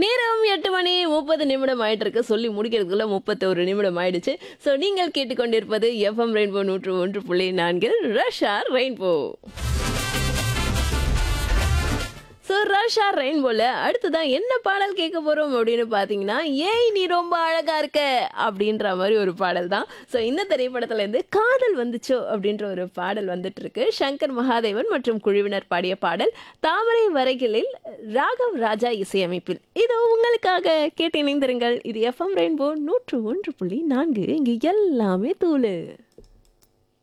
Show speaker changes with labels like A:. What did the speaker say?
A: நேரம் எட்டு மணி முப்பது நிமிடம் ஆயிட்டு இருக்கு சொல்லி முடிக்கிறதுக்குள்ள முப்பத்தோரு நிமிடம் ஆயிடுச்சு ஸோ நீங்கள் கேட்டுக்கொண்டிருப்பது எஃப்எம் ரெயின்போ நூற்று ஒன்று புள்ளி நான்கில் ரஷ்யா ரெயின்போ ஸோ ரஷ்யா ரெயின்போல அடுத்ததான் என்ன பாடல் கேட்க போகிறோம் அப்படின்னு பார்த்தீங்கன்னா ஏய் நீ ரொம்ப அழகா இருக்க அப்படின்ற மாதிரி ஒரு பாடல் தான் ஸோ இந்த திரைப்படத்துலேருந்து காதல் வந்துச்சோ அப்படின்ற ஒரு பாடல் வந்துட்டு இருக்கு சங்கர் மகாதேவன் மற்றும் குழுவினர் பாடிய பாடல் தாமரை வரைகளில் ராகவ் ராஜா இசையமைப்பில் இது உங்களுக்காக கேட்டு இணைந்திருங்கள் இது எஃப்எம் ரெயின்போ நூற்று ஒன்று புள்ளி நான்கு இங்கு எல்லாமே தூளு